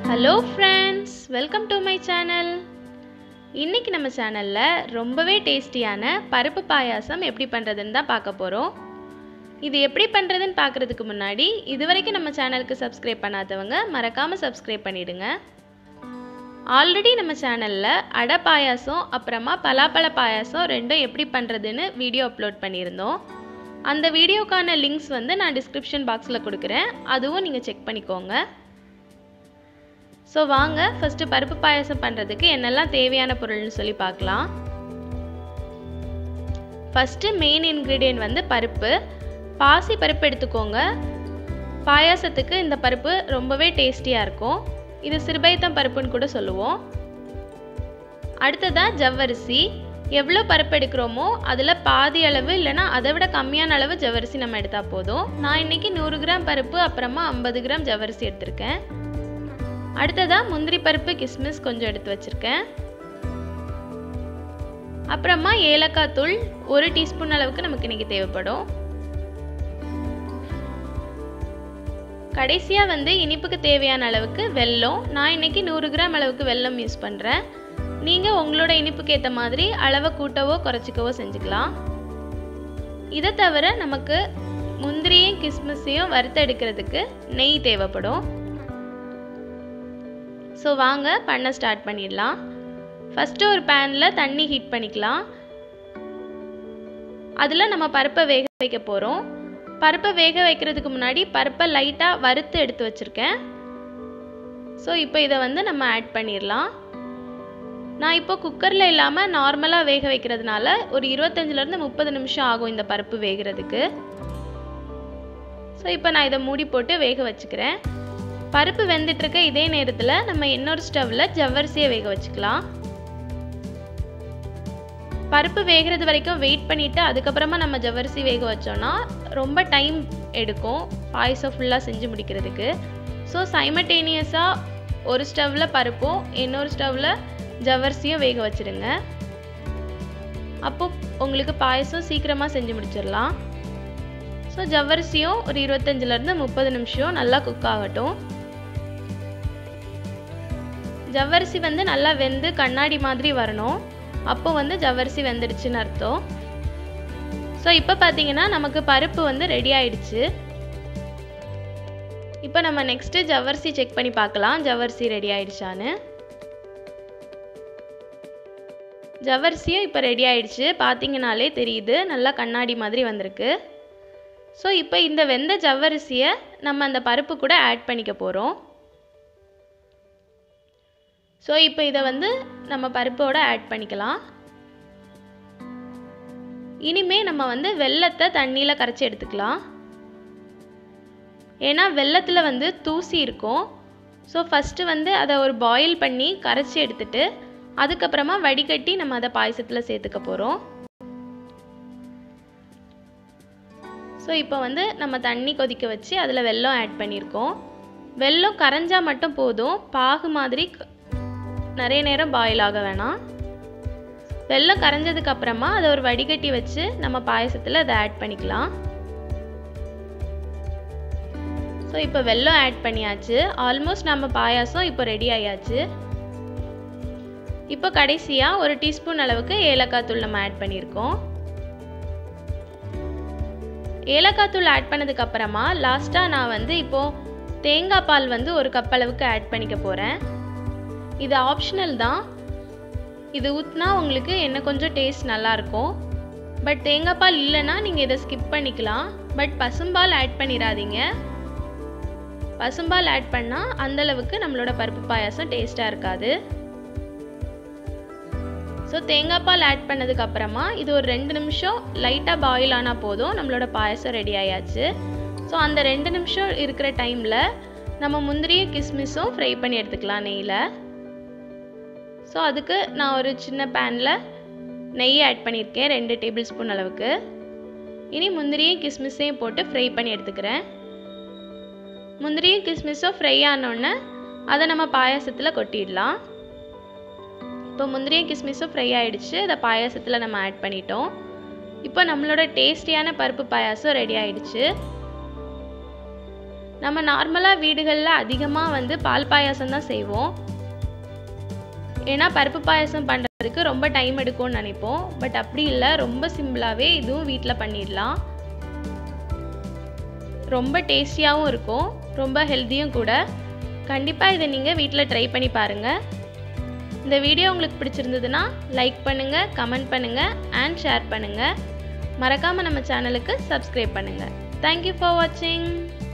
hello friends welcome to my channel இன்றைக்கி நம்ம சேனலில் ரொம்பவே டேஸ்டியான பருப்பு பாயாசம் எப்படி பண்ணுறதுன்னு தான் பார்க்க போகிறோம் இது எப்படி பண்ணுறதுன்னு பார்க்குறதுக்கு முன்னாடி இது வரைக்கும் நம்ம சேனலுக்கு சப்ஸ்கிரைப் பண்ணாதவங்க மறக்காமல் சப்ஸ்கிரைப் பண்ணிடுங்க ஆல்ரெடி நம்ம சேனலில் அடை பாயாசம் அப்புறமா பலாப்பழ பாயாசம் ரெண்டும் எப்படி பண்ணுறதுன்னு வீடியோ அப்லோட் பண்ணியிருந்தோம் அந்த வீடியோக்கான லிங்க்ஸ் வந்து நான் டிஸ்கிரிப்ஷன் பாக்ஸில் கொடுக்குறேன் அதுவும் நீங்கள் செக் பண்ணிக்கோங்க ஸோ வாங்க ஃபஸ்ட்டு பருப்பு பாயாசம் பண்ணுறதுக்கு என்னெல்லாம் தேவையான பொருள்னு சொல்லி பார்க்கலாம் ஃபஸ்ட்டு மெயின் இன்க்ரீடியன்ட் வந்து பருப்பு பாசி பருப்பு எடுத்துக்கோங்க பாயாசத்துக்கு இந்த பருப்பு ரொம்பவே டேஸ்டியாக இருக்கும் இது சிறுபைத்தம் பருப்புன்னு கூட சொல்லுவோம் அடுத்ததாக ஜவ்வரிசி எவ்வளோ பருப்பு எடுக்கிறோமோ அதில் பாதி அளவு இல்லைனா அதை விட கம்மியான அளவு ஜவ்வரிசி நம்ம எடுத்தால் போதும் நான் இன்றைக்கி நூறு கிராம் பருப்பு அப்புறமா ஐம்பது கிராம் ஜவ்வரிசி எடுத்திருக்கேன் அடுத்ததாக முந்திரி பருப்பு கிஸ்மிஸ் கொஞ்சம் எடுத்து வச்சுருக்கேன் அப்புறமா ஏலக்காய் தூள் ஒரு டீஸ்பூன் அளவுக்கு நமக்கு இன்றைக்கி தேவைப்படும் கடைசியாக வந்து இனிப்புக்கு தேவையான அளவுக்கு வெல்லம் நான் இன்றைக்கி நூறு கிராம் அளவுக்கு வெல்லம் யூஸ் பண்ணுறேன் நீங்கள் உங்களோட இனிப்புக்கு ஏற்ற மாதிரி அளவை கூட்டவோ குறைச்சிக்கவோ செஞ்சுக்கலாம் இதை தவிர நமக்கு முந்திரியும் கிஸ்மிஸையும் வறுத்து எடுக்கிறதுக்கு நெய் தேவைப்படும் ஸோ வாங்க பண்ண ஸ்டார்ட் பண்ணிடலாம் ஃபஸ்ட்டு ஒரு பேனில் தண்ணி ஹீட் பண்ணிக்கலாம் அதில் நம்ம பருப்பை வேக வைக்க போகிறோம் பருப்பை வேக வைக்கிறதுக்கு முன்னாடி பருப்பை லைட்டாக வறுத்து எடுத்து வச்சுருக்கேன் ஸோ இப்போ இதை வந்து நம்ம ஆட் பண்ணிடலாம் நான் இப்போ குக்கரில் இல்லாமல் நார்மலாக வேக வைக்கிறதுனால ஒரு இருபத்தஞ்சிலேருந்து முப்பது நிமிஷம் ஆகும் இந்த பருப்பு வேகிறதுக்கு ஸோ இப்போ நான் இதை மூடி போட்டு வேக வச்சுக்கிறேன் பருப்பு வெந்துட்டுருக்க இதே நேரத்தில் நம்ம இன்னொரு ஸ்டவ்வில் ஜவ்வரிசியை வேக வச்சுக்கலாம் பருப்பு வேகிறது வரைக்கும் வெயிட் பண்ணிவிட்டு அதுக்கப்புறமா நம்ம ஜவ்வரிசி வேக வச்சோன்னா ரொம்ப டைம் எடுக்கும் பாயசம் ஃபுல்லாக செஞ்சு முடிக்கிறதுக்கு ஸோ சைமட்டேனியஸாக ஒரு ஸ்டவ்வில் பருப்பும் இன்னொரு ஸ்டவ்வில் ஜவ்வரிசியும் வேக வச்சுருங்க அப்போ உங்களுக்கு பாயசம் சீக்கிரமாக செஞ்சு முடிச்சிடலாம் ஸோ ஜவ்வரிசியும் ஒரு இருபத்தஞ்சிலேருந்து முப்பது நிமிஷம் நல்லா குக் ஆகட்டும் ஜவ்வரிசி வந்து நல்லா வெந்து கண்ணாடி மாதிரி வரணும் அப்போ வந்து ஜவ்வரிசி வெந்துடுச்சுன்னு அர்த்தம் ஸோ இப்போ பார்த்தீங்கன்னா நமக்கு பருப்பு வந்து ரெடி ஆயிடுச்சு இப்போ நம்ம நெக்ஸ்ட்டு ஜவ்வரிசி செக் பண்ணி பார்க்கலாம் ஜவ்வரிசி ரெடி ஆயிடுச்சான்னு ஜவ்வரிசியும் இப்போ ரெடி ஆயிடுச்சு பார்த்தீங்கனாலே தெரியுது நல்லா கண்ணாடி மாதிரி வந்திருக்கு ஸோ இப்போ இந்த வெந்த ஜவ்வரிசியை நம்ம அந்த பருப்பு கூட ஆட் பண்ணிக்க போகிறோம் ஸோ இப்போ இதை வந்து நம்ம பருப்போட ஆட் பண்ணிக்கலாம் இனிமே நம்ம வந்து வெள்ளத்தை தண்ணியில் கரைச்சி எடுத்துக்கலாம் ஏன்னா வெள்ளத்தில் வந்து தூசி இருக்கும் ஸோ ஃபஸ்ட்டு வந்து அதை ஒரு பாயில் பண்ணி கரைச்சி எடுத்துட்டு அதுக்கப்புறமா வடிகட்டி நம்ம அதை பாயசத்தில் சேர்த்துக்க போகிறோம் ஸோ இப்போ வந்து நம்ம தண்ணி கொதிக்க வச்சு அதில் வெல்லம் ஆட் பண்ணியிருக்கோம் வெல்லம் கரைஞ்சால் மட்டும் போதும் பாகு மாதிரி நிறைய நேரம் பாயில் ஆக வேணாம் வெல்லம் கரைஞ்சதுக்கு அப்புறமா அதை ஒரு வடிகட்டி வச்சு நம்ம பாயசத்தில் அதை ஆட் பண்ணிக்கலாம் ஸோ இப்போ வெல்லம் ஆட் பண்ணியாச்சு ஆல்மோஸ்ட் நம்ம பாயாசம் இப்போ ரெடி ஆயாச்சு இப்போ கடைசியாக ஒரு டீஸ்பூன் அளவுக்கு ஏலக்காய் தூள் நம்ம ஆட் பண்ணியிருக்கோம் ஏலக்காய் தூள் ஆட் பண்ணதுக்கு அப்புறமா லாஸ்ட்டாக நான் வந்து இப்போது தேங்காய் பால் வந்து ஒரு கப் அளவுக்கு ஆட் பண்ணிக்க போகிறேன் இது ஆப்ஷனல் தான் இது ஊற்றினா உங்களுக்கு என்ன கொஞ்சம் டேஸ்ட் நல்லாயிருக்கும் பட் தேங்காய் பால் இல்லைன்னா நீங்கள் இதை ஸ்கிப் பண்ணிக்கலாம் பட் பசும்பால் ஆட் பண்ணிடாதீங்க பசும்பால் ஆட் பண்ணால் அந்தளவுக்கு நம்மளோட பருப்பு பாயாசம் டேஸ்ட்டாக இருக்காது ஸோ தேங்காய் பால் ஆட் பண்ணதுக்கு அப்புறமா இது ஒரு ரெண்டு நிமிஷம் லைட்டாக பாயில் ஆனால் போதும் நம்மளோட பாயசம் ரெடி ஆயாச்சு ஸோ அந்த ரெண்டு நிமிஷம் இருக்கிற டைமில் நம்ம முந்திரியும் கிஸ்மிஸும் ஃப்ரை பண்ணி எடுத்துக்கலாம் நெய்யில் ஸோ அதுக்கு நான் ஒரு சின்ன பேனில் நெய் ஆட் பண்ணியிருக்கேன் ரெண்டு டேபிள் ஸ்பூன் அளவுக்கு இனி முந்திரியும் கிஸ்மிஸையும் போட்டு ஃப்ரை பண்ணி எடுத்துக்கிறேன் முந்திரியும் கிஸ்மிஸும் ஃப்ரை ஆனோடனே அதை நம்ம பாயாசத்தில் கொட்டிடலாம் இப்போ முந்திரியும் கிஸ்மிஸும் ஃப்ரை ஆகிடுச்சு அதை பாயாசத்தில் நம்ம ஆட் பண்ணிட்டோம் இப்போ நம்மளோட டேஸ்டியான பருப்பு பாயாசம் ரெடி ஆயிடுச்சு நம்ம நார்மலாக வீடுகளில் அதிகமாக வந்து பால் பாயாசம் தான் செய்வோம் ஏன்னா பருப்பு பாயாசம் பண்ணுறதுக்கு ரொம்ப டைம் எடுக்கும்னு நினைப்போம் பட் அப்படி இல்லை ரொம்ப சிம்பிளாகவே இதுவும் வீட்டில் பண்ணிடலாம் ரொம்ப டேஸ்டியாகவும் இருக்கும் ரொம்ப ஹெல்த்தியும் கூட கண்டிப்பாக இதை நீங்கள் வீட்டில் ட்ரை பண்ணி பாருங்கள் இந்த வீடியோ உங்களுக்கு பிடிச்சிருந்ததுன்னா லைக் பண்ணுங்கள் கமெண்ட் பண்ணுங்கள் அண்ட் ஷேர் பண்ணுங்கள் மறக்காமல் நம்ம சேனலுக்கு சப்ஸ்கிரைப் பண்ணுங்கள் தேங்க்யூ ஃபார் வாட்சிங்